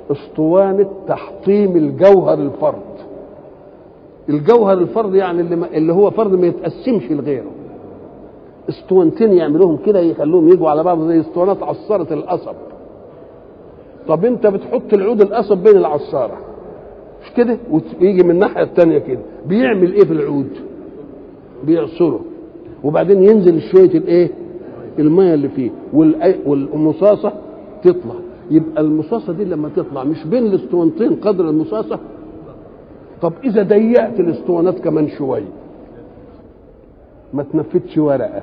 اسطوانة تحطيم الجوهر الفرد الجوهر الفرد يعني اللي, ما اللي هو فرد ما يتقسمش لغيره اسطوانتين يعملوهم كده يخلوهم يجوا على بعض زي اسطوانات عصارة القصب طب انت بتحط العود القصب بين العصارة مش كده ويجي من الناحية التانية كده بيعمل ايه في العود بيعصره وبعدين ينزل شوية الايه المية اللي فيه والمصاصة تطلع يبقى المصاصة دي لما تطلع مش بين الاسطوانتين قدر المصاصة طب اذا ضيقت الاسطوانات كمان شويه ما تنفتش ورقه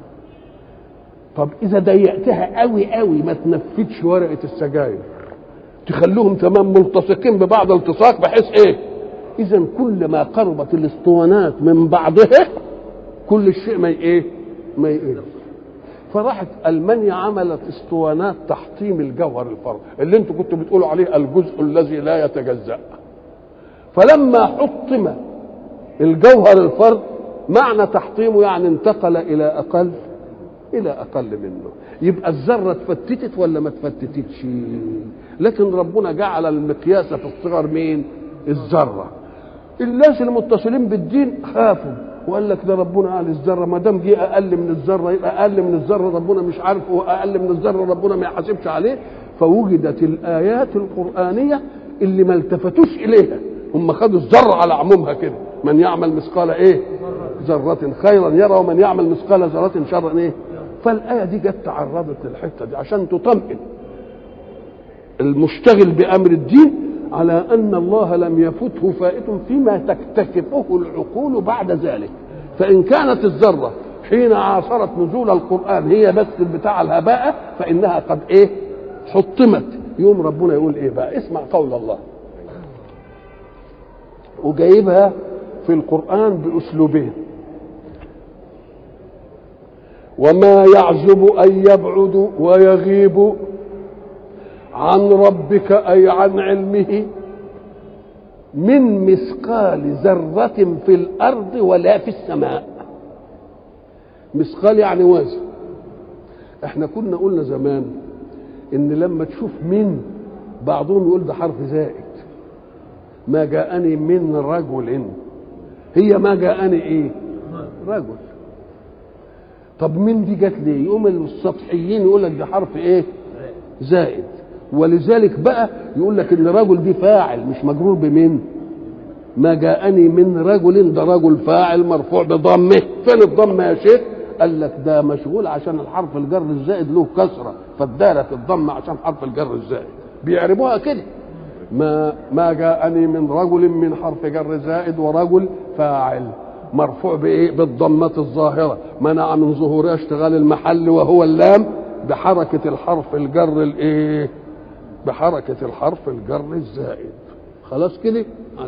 طب اذا ضيقتها قوي قوي ما تنفتش ورقه السجاير تخلوهم تمام ملتصقين ببعض التصاق بحيث ايه اذا كل ما قربت الاسطوانات من بعضها كل الشيء ما ايه ما يقل فراحت المانيا عملت اسطوانات تحطيم الجوهر الفرد اللي انتوا كنتوا بتقولوا عليه الجزء الذي لا يتجزأ فلما حطم الجوهر الفرد معنى تحطيمه يعني انتقل الى اقل الى اقل منه يبقى الذره اتفتتت ولا ما اتفتتتش لكن ربنا جعل المقياس في الصغر مين الذره الناس المتصلين بالدين خافوا وقال لك ده ربنا قال الذره ما دام جه اقل من الذره يبقى اقل من الذره ربنا مش عارف هو اقل من الذره ربنا ما يحاسبش عليه فوجدت الايات القرانيه اللي ما التفتوش اليها هم خدوا الذره على عمومها كده من يعمل مثقال ايه ذرة خيرا يرى ومن يعمل مثقال ذرة شرا ايه فالآية دي جت تعرضت للحتة دي عشان تطمئن المشتغل بأمر الدين على أن الله لم يفته فائت فيما تكتشفه العقول بعد ذلك فإن كانت الذرة حين عاصرت نزول القرآن هي بس بتاع الهباء فإنها قد إيه حطمت يوم ربنا يقول إيه بقى اسمع قول الله وجايبها في القرآن بأسلوبين وما يعزب أن يبعد ويغيب عن ربك أي عن علمه من مثقال ذرة في الأرض ولا في السماء مثقال يعني وزن احنا كنا قلنا زمان ان لما تشوف من بعضهم يقول ده حرف زائد ما جاءني من رجل هي ما جاءني ايه رجل طب من دي جت ليه يقوم السطحيين يقول لك ده حرف ايه زائد ولذلك بقى يقول لك ان رجل دي فاعل مش مجرور بمن ما جاءني من رجل ده رجل فاعل مرفوع بضمه فين الضمه يا شيخ قال لك ده مشغول عشان الحرف الجر الزائد له كسره فادالت الضمه عشان حرف الجر الزائد بيعربوها كده ما ما جاءني من رجل من حرف جر زائد ورجل فاعل مرفوع بايه بالضمه الظاهره منع من ظهورها اشتغال المحل وهو اللام بحركه الحرف الجر الايه بحركه الحرف الجر الزائد خلاص كده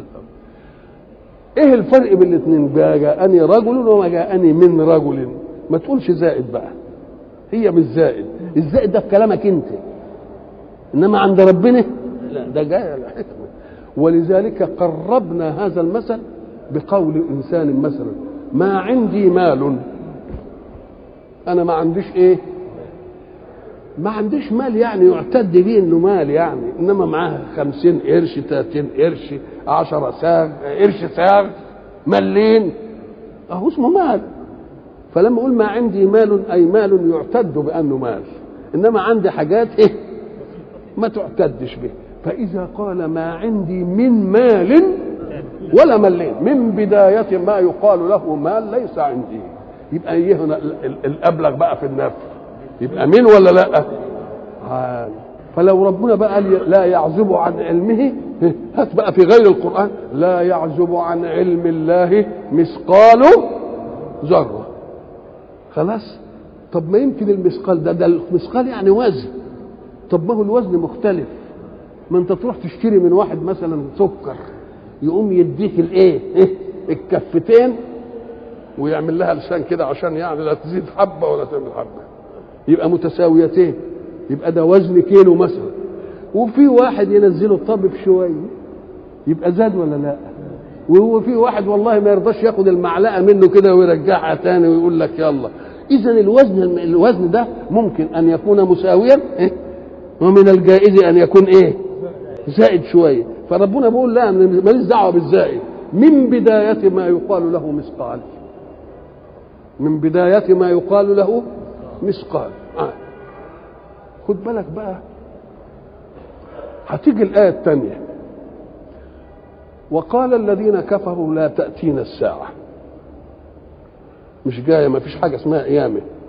ايه الفرق بين الاثنين جاءني رجل وما جاءني من رجل ما تقولش زائد بقى هي مش زائد الزائد ده في كلامك انت انما عند ربنا لا ده جاي على حكمه ولذلك قربنا هذا المثل بقول انسان مثلا ما عندي مال انا ما عنديش ايه ما عنديش مال يعني يعتد به انه مال يعني انما معاه خمسين قرش تلاتين قرش عشرة ساغ قرش ساغ ملين اهو اسمه مال فلما اقول ما عندي مال اي مال يعتد بانه مال انما عندي حاجات ايه ما تعتدش به فاذا قال ما عندي من مال ولا ملين من بداية ما يقال له مال ليس عندي يبقى ايه هنا الابلغ بقى في النفي يبقى مين ولا لا عال. فلو ربنا بقى قال لا يعزب عن علمه هات بقى في غير القرآن لا يعزب عن علم الله مثقال ذرة خلاص طب ما يمكن المثقال ده ده المثقال يعني وزن طب ما هو الوزن مختلف ما انت تروح تشتري من واحد مثلا سكر يقوم يديك الايه الكفتين ويعمل لها لسان كده عشان يعني لا تزيد حبه ولا تعمل حبه يبقى متساويتين يبقى ده وزن كيلو مثلا وفي واحد ينزله الطبب شويه يبقى زاد ولا لا وهو في واحد والله ما يرضاش ياخد المعلقه منه كده ويرجعها تاني ويقول لك يلا اذا الوزن الوزن ده ممكن ان يكون مساويا إيه؟ ومن الجائز ان يكون ايه زائد شويه فربنا بيقول لا ماليش دعوه بالزائد من بدايه ما يقال له مثقال من بدايه ما يقال له مثقال آه. خد بالك بقى هتيجي الايه الثانيه وقال الذين كفروا لا تاتينا الساعه مش جايه ما فيش حاجه اسمها قيامه